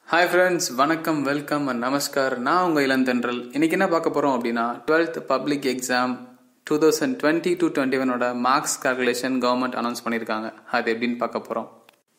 hi friends வணக்கம் welcome and namaskar நான் உங்கள் இளந்தென்றல் இன்னைக்கு என்ன பார்க்க போகிறோம் அப்படின்னா twelfth public exam two thousand twenty two twenty ஒனோட மார்க்ஸ் கால்குலேஷன் கவர்மெண்ட் அனௌன்ஸ் பண்ணியிருக்காங்க அது எப்படின்னு பார்க்க போகிறோம்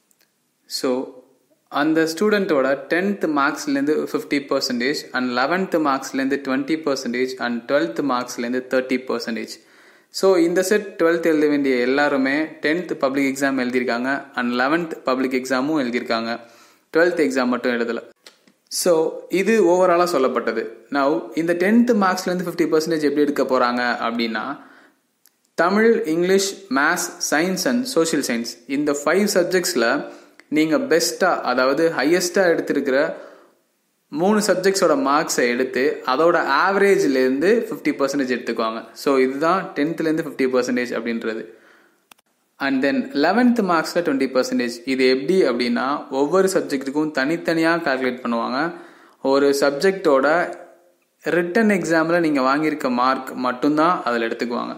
ஸோ அந்த ஸ்டூடெண்ட்டோட டென்த் மார்க்ஸ்லேருந்து ஃபிஃப்டி பர்சன்டேஜ் அண்ட் லெவன்த் மார்க்ஸ்லேருந்து டுவெண்ட்டி பர்சன்டேஜ் அண்ட் டுவெல்த் மார்க்ஸ்லேருந்து தேர்ட்டி பர்சன்டேஜ் ஸோ இந்த செட் டுவெல்த் எழுத வேண்டிய எல்லாருமே டென்த் பப்ளிக் எக்ஸாம் எழுதியிருக்காங்க அண்ட் லெவன்த் பப்ளிக் எக்ஸாமும் எழுதியிருக்காங்க டுவெல்த் எக்ஸாம் மட்டும் எழுதலை ஸோ இது ஓவராலாக சொல்லப்பட்டது நவ் இந்த டென்த் மார்க்ஸ்லேருந்து ஃபிஃப்டி பர்சன்டேஜ் எப்படி எடுக்க போகிறாங்க அப்படின்னா Tamil English maths science and social science இந்த ஃபைவ் சப்ஜெக்ட்ஸில் நீங்கள் பெஸ்ட்டாக அதாவது ஹையஸ்ட்டாக எடுத்திருக்கிற மூணு சப்ஜெக்ட்ஸோட மார்க்ஸை எடுத்து அதோட ஆவரேஜ்லேருந்து ஃபிஃப்டி பர்சன்டேஜ் எடுத்துக்குவாங்க ஸோ இதுதான் டென்த்லேருந்து ஃபிஃப்டி பர்சன்டேஜ் அப்படின்றது அண்ட் தென் லெவன்த் மார்க்ஸில் டுவெண்ட்டி பர்சன்டேஜ் இது எப்படி அப்படின்னா ஒவ்வொரு சப்ஜெக்ட்டுக்கும் தனித்தனியாக கால்குலேட் பண்ணுவாங்க ஒரு சப்ஜெக்டோட ரிட்டன் எக்ஸாமில் நீங்கள் வாங்கியிருக்க மார்க் மட்டும்தான் அதில் எடுத்துக்குவாங்க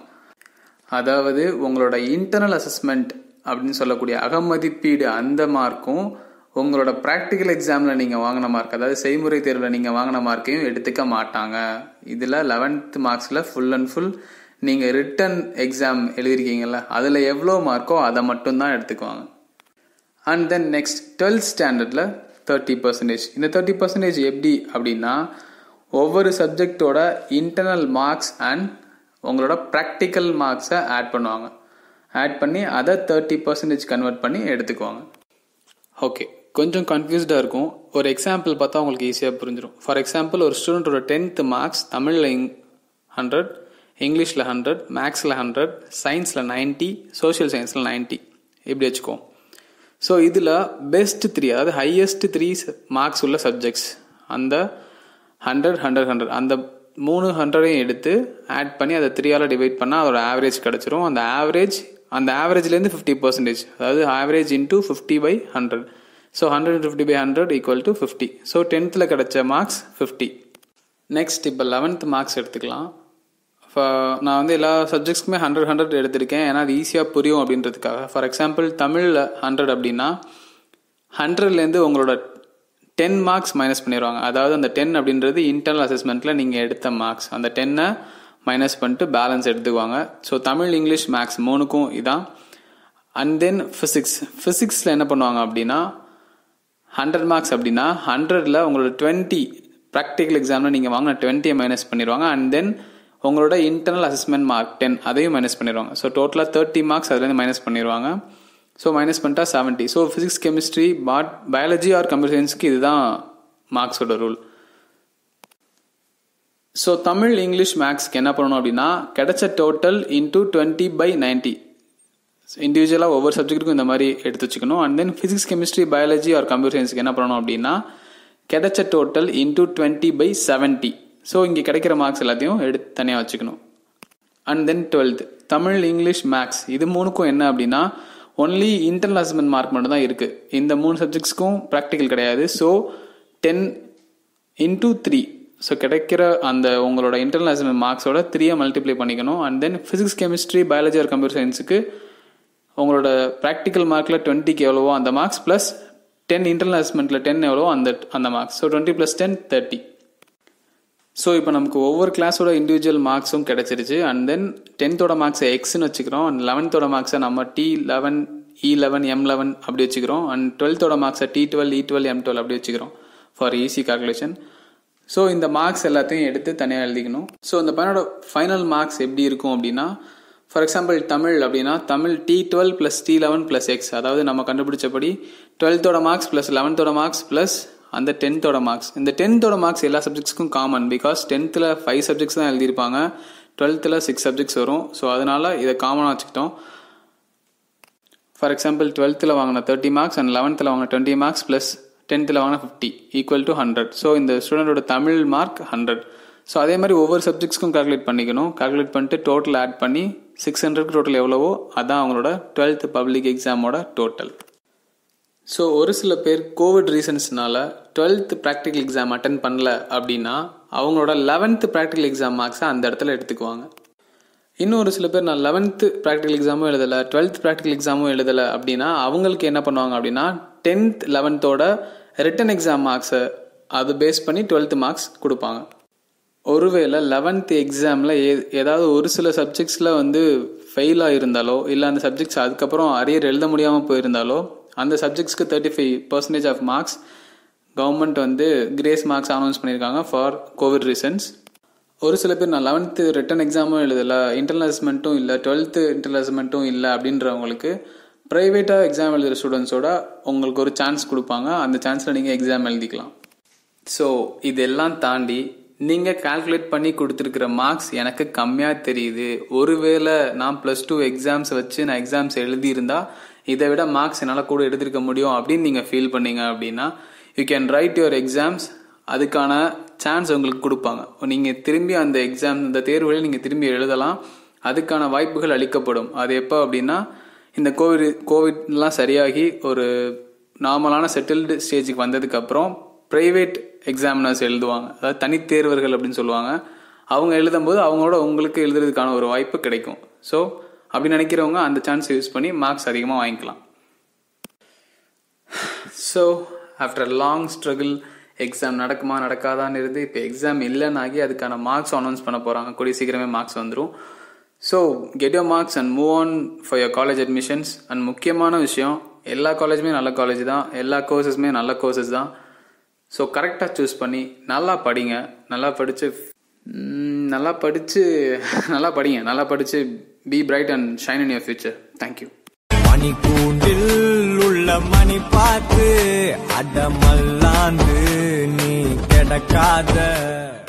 அதாவது உங்களோட இன்டர்னல் அசஸ்மெண்ட் அப்படின்னு சொல்லக்கூடிய அகமதிப்பீடு அந்த மார்க்கும் உங்களோட ப்ராக்டிக்கல் எக்ஸாமில் நீங்கள் வாங்கின மார்க் அதாவது செய்முறை தேர்வில் நீங்கள் வாங்கின மார்க்கையும் எடுத்துக்க மாட்டாங்க இதில் லெவன்த் மார்க்ஸில் ஃபுல் அண்ட் ஃபுல் நீங்கள் ரிட்டன் எக்ஸாம் எழுதிருக்கீங்கல்ல அதில் எவ்வளோ மார்க்கோ அதை மட்டும்தான் எடுத்துக்குவாங்க அண்ட் தென் நெக்ஸ்ட் டுவெல்த் ஸ்டாண்டர்டில் தேர்ட்டி பர்சன்டேஜ் இந்த தேர்ட்டி பர்சன்டேஜ் எப்படி அப்படின்னா ஒவ்வொரு சப்ஜெக்டோட இன்டர்னல் மார்க்ஸ் அண்ட் உங்களோட ப்ராக்டிக்கல் மார்க்ஸை ஆட் பண்ணுவாங்க ஆட் பண்ணி அதை தேர்ட்டி பர்சன்டேஜ் கன்வெர்ட் பண்ணி எடுத்துக்குவாங்க ஓகே கொஞ்சம் கன்ஃபியூஸ்டாக இருக்கும் ஒரு எக்ஸாம்பிள் பார்த்தா உங்களுக்கு ஈஸியாக புரிஞ்சிடும் ஃபார் எக்ஸாம்பிள் ஒரு ஸ்டூடெண்ட்டோட டென்த் மார்க்ஸ் தமிழில் ஹண்ட்ரட் இங்கிலீஷில் ஹண்ட்ரட் மேக்ஸில் ஹண்ட்ரட் சயின்ஸில் நைன்ட்டி சோஷியல் சயின்ஸில் நைன்ட்டி இப்படி வச்சுக்கோம் ஸோ இதில் பெஸ்ட் த்ரீ அதாவது ஹையஸ்ட் த்ரீ மார்க்ஸ் உள்ள சப்ஜெக்ட்ஸ் அந்த ஹண்ட்ரட் ஹண்ட்ரட் ஹண்ட்ரட் அந்த மூணு ஹண்ட்ரடையும் எடுத்து ஆட் பண்ணி அதை த்ரீயால் டிவைட் பண்ணால் அதோட ஆவரேஜ் கிடச்சிரும் அந்த ஆவரேஜ் அந்த ஆவரேஜ்லேருந்து ஃபிஃப்டி பர்சன்டேஜ் அதாவது average into fifty by hundred so hundred fifty by hundred equal to fifty so டென்த்தில் கிடைச்ச மார்க்ஸ் ஃபிஃப்டி நெக்ஸ்ட் இப்போ லெவன்த் மார்க்ஸ் எடுத்துக்கலாம் நான் வந்து எல்லா சப்ஜெக்ட்ஸ்க்குமே ஹண்ட்ரட் ஹண்ட்ரட் எடுத்திருக்கேன் ஏன்னா அது ஈஸியாக புரியும் அப்படின்றதுக்காக ஃபார் எக்ஸாம்பிள் தமிழில் ஹண்ட்ரட் அப்படின்னா ஹண்ட்ரட்லேருந்து உங்களோட டென் மார்க்ஸ் மைனஸ் பண்ணிடுவாங்க அதாவது அந்த டென் அப்படின்றது இன்டர்னல் அசஸ்மெண்ட்டில் நீங்கள் எடுத்த மார்க்ஸ் அந்த டென்னை மைனஸ் பண்ணிட்டு பேலன்ஸ் எடுத்துக்குவாங்க ஸோ தமிழ் இங்கிலீஷ் மேக்ஸ் மூணுக்கும் இதான் அண்ட் தென் ஃபிசிக்ஸ் ஃபிசிக்ஸில் என்ன பண்ணுவாங்க அப்படின்னா ஹண்ட்ரட் மார்க்ஸ் அப்படின்னா ஹண்ட்ரடில் உங்களோட டுவெண்ட்டி ப்ராக்டிக்கல் எக்ஸாமில் நீங்கள் வாங்கின டுவெண்ட்டியை மைனஸ் பண்ணிடுவாங்க அண்ட் தென் உங்களோட இன்டர்னல் அசஸ்மெண்ட் மார்க் டென் அதையும் மைனஸ் பண்ணிடுவாங்க ஸோ டோட்டலாக தேர்ட்டி மார்க்ஸ் அதுலேருந்து மைனஸ் பண்ணிடுவாங்க ஸோ மைனஸ் பண்ணிட்டா seventy so physics chemistry bot biology or computer சயின்ஸ்க்கு இதுதான் மார்க்ஸோட ரூல் ஸோ தமிழ் இங்கிலீஷ் மேக்ஸ்க்கு என்ன பண்ணணும் அப்படின்னா கிடைச்ச total into twenty by ninety இண்டிவிஜுவலாக ஒவ்வொரு சப்ஜெக்ட்டுக்கும் இந்த மாதிரி எடுத்து வச்சுக்கணும் and then physics chemistry biology or computer சயின்ஸ்க்கு என்ன பண்ணணும் அப்படின்னா கிடைச்ச total into twenty by seventy so இங்கே கிடைக்கிற மார்க்ஸ் எல்லாத்தையும் எடுத்து தனியாக வச்சுக்கணும் and then twelfth Tamil English maths இது மூணுக்கும் என்ன அப்படின்னா ஒன்லி இன்டர்னல் அசஸ்மெண்ட் மார்க் மட்டும் தான் இருக்குது இந்த மூணு சப்ஜெக்ட்ஸ்க்கும் ப்ராக்டிக்கல் கிடையாது so ten into three so கிடைக்கிற அந்த உங்களோட இன்டர்னல் அசஸ்மெண்ட் மார்க்ஸோட த்ரீயை மல்டிப்ளை பண்ணிக்கணும் and then physics chemistry biology or computer சயின்ஸுக்கு உங்களோட ப்ராக்டிக்கல் மார்க்கில் டுவெண்ட்டிக்கு எவ்வளவோ அந்த மார்க்ஸ் ப்ளஸ் டென் இன்டர்னல் அசஸ்மெண்ட்டில் டென் எவ்வளோ அந்த அந்த marks so twenty plus ten thirty so இப்போ நமக்கு ஒவ்வொரு கிளாஸோட இண்டிவிஜுவல் மார்க்ஸும் கிடைச்சிருச்சு அண்ட் தென் டென்த்தோட மார்க்ஸை எக்ஸ்னு வச்சுக்கிறோம் அண்ட் லெவன்த்தோட மார்க்ஸை நம்ம T eleven E eleven M eleven அப்படி வச்சுக்கிறோம் அண்ட் டுவெல்த்தோட மார்க்ஸை T twelve E twelve M twelve அப்படி வச்சுக்கிறோம் ஃபார் ஈஸி கால்குலேஷன் ஸோ இந்த மார்க்ஸ் எல்லாத்தையும் எடுத்து தனியாக எழுதிக்கணும் ஸோ அந்த பையனோட ஃபைனல் மார்க்ஸ் எப்படி இருக்கும் அப்படின்னா ஃபார் எக்ஸாம்பிள் தமிழ் அப்படின்னா Tamil T twelve plus T eleven plus X அதாவது நம்ம கண்டுபிடிச்சபடி டுவெல்த்தோட மார்க்ஸ் ப்ளஸ் லெவன்த்தோட மார்க்ஸ் ப்ளஸ் அந்த டென்த்தோட மார்க்ஸ் இந்த டென்த்தோட மார்க்ஸ் எல்லா சப்ஜெக்ட்ஸ்க்கும் காமன் பிகாஸ் டென்த்தில் ஃபைவ் சப்ஜெக்ட்ஸ் தான் எழுதியிருப்பாங்க டுவெல்த்தில் சிக்ஸ் சப்ஜெக்ட்ஸ் வரும் ஸோ அதனால் இதை காமனாக வச்சுக்கிட்டோம் ஃபார் எக்ஸாம்பிள் டுவெல்த்தில் வாங்கின தேர்ட்டி மார்க்ஸ் அண்ட் லெவன்த்தில் வாங்கின டுவெண்ட்டி மார்க்ஸ் ப்ளஸ் டென்த்தில் வாங்கின fifty equal to hundred so இந்த ஸ்டூடெண்டோட தமிழ் மார்க் ஹண்ட்ரட் ஸோ அதே மாதிரி ஒவ்வொரு சப்ஜெக்ட்ஸ்க்கும் கால்குலேட் பண்ணிக்கணும் கால்குலேட் பண்ணிட்டு டோட்டல் ஆட் பண்ணி சிக்ஸ் ஹண்ட்ரட்க்கு டோட்டல் எவ்வளவோ அதான் அவங்களோட டுவெல்த் பப்ளிக் எக்ஸாமோட டோட்டல் ஸோ ஒரு சில பேர் கோவிட் ரீசன்ஸ்னால டுவெல்த் ப்ராக்டிக்கல் எக்ஸாம் அட்டன் பண்ணல அப்படின்னா அவங்களோட லெவன்த்து ப்ராக்டிக்கல் எக்ஸாம் மார்க்ஸை அந்த இடத்துல எடுத்துக்குவாங்க இன்னும் ஒரு சில பேர் நான் லெவன்த்து ப்ராக்டிக்கல் எக்ஸாமும் எழுதலை டுவெல்த் ப்ராக்டிக்கல் எக்ஸாமும் எழுதலை அப்படின்னா அவங்களுக்கு என்ன பண்ணுவாங்க அப்படின்னா டென்த் லெவன்த்தோட ரிட்டன் எக்ஸாம் மார்க்ஸை அதை பேஸ் பண்ணி டுவெல்த்து மார்க்ஸ் கொடுப்பாங்க ஒருவேளை லெவன்த்து எக்ஸாமில் ஏ ஏதாவது ஒரு சில சப்ஜெக்ட்ஸில் வந்து ஃபெயிலாக இருந்தாலோ இல்லை அந்த சப்ஜெக்ட்ஸ் அதுக்கப்புறம் அரியர் எழுத முடியாமல் போயிருந்தாலோ அந்த சப்ஜெக்ட்ஸ்க்கு thirty five percentage of marks government வந்து கிரேஸ் மார்க்ஸ் அனௌன்ஸ் பண்ணியிருக்காங்க ஃபார் கோவிட் ரீசன்ஸ் ஒரு சில பேர் நான் லெவன்த்து ரிட்டன் எக்ஸாமும் எழுதலை இன்டர்னல் அசஸ்மெண்ட்டும் இல்லை டுவெல்த்து இன்டர்னல் அசஸ்மெண்ட்டும் இல்லை அப்படின்றவங்களுக்கு ப்ரைவேட்டாக எக்ஸாம் எழுதுகிற ஸ்டூடெண்ட்ஸோட உங்களுக்கு ஒரு சான்ஸ் கொடுப்பாங்க அந்த சான்ஸில் நீங்கள் எக்ஸாம் எழுதிக்கலாம் ஸோ இதெல்லாம் தாண்டி நீங்கள் கால்குலேட் பண்ணி கொடுத்துருக்கிற மார்க்ஸ் எனக்கு கம்மியாக தெரியுது ஒருவேளை நான் ப்ளஸ் டூ எக்ஸாம்ஸ் வச்சு நான் எக்ஸாம்ஸ் எழுதியிருந்தா இதை விட மார்க்ஸ் என்னால் கூட எடுத்திருக்க முடியும் அப்படின்னு நீங்கள் ஃபீல் பண்ணீங்க அப்படின்னா you can write your exams அதுக்கான சான்ஸ் உங்களுக்கு கொடுப்பாங்க நீங்கள் திரும்பி அந்த எக்ஸாம் இந்த தேர்வுகளில் நீங்கள் திரும்பி எழுதலாம் அதுக்கான வாய்ப்புகள் அளிக்கப்படும் அது எப்போ அப்படின்னா இந்த கோவிட் கோவிட்லாம் சரியாகி ஒரு நார்மலான செட்டில்டு ஸ்டேஜுக்கு வந்ததுக்கப்புறம் ப்ரைவேட் எக்ஸாமினர்ஸ் எழுதுவாங்க அதாவது தனித்தேர்வர்கள் அப்படின்னு சொல்லுவாங்க அவங்க எழுதும்போது அவங்களோட உங்களுக்கு எழுதுறதுக்கான ஒரு வாய்ப்பு கிடைக்கும் ஸோ அப்படி நினைக்கிறவங்க அந்த சான்ஸ் யூஸ் பண்ணி மார்க்ஸ் அதிகமாக வாங்கிக்கலாம் so after long struggle exam நடக்குமா நடக்காதான்னு இருந்து இப்போ எக்ஸாம் இல்லைன்னு ஆகி அதுக்கான மார்க்ஸ் அனௌன்ஸ் பண்ண போகிறாங்க கூடிய சீக்கிரமே மார்க்ஸ் வந்துடும் so get your marks and move on for your college admissions and முக்கியமான விஷயம் எல்லா காலேஜுமே நல்ல காலேஜ் தான் எல்லா கோர்சஸுமே நல்ல கோர்சஸ் தான் ஸோ கரெக்டாக சூஸ் பண்ணி நல்லா படிங்க நல்லா படித்து நல்லா படித்து நல்லா படிங்க நல்லா படித்து be bright and shine in your future thank you மணி கூண்டில் உள்ள மணி பார்த்து அடமல்லாந்து நீ கிடக்காத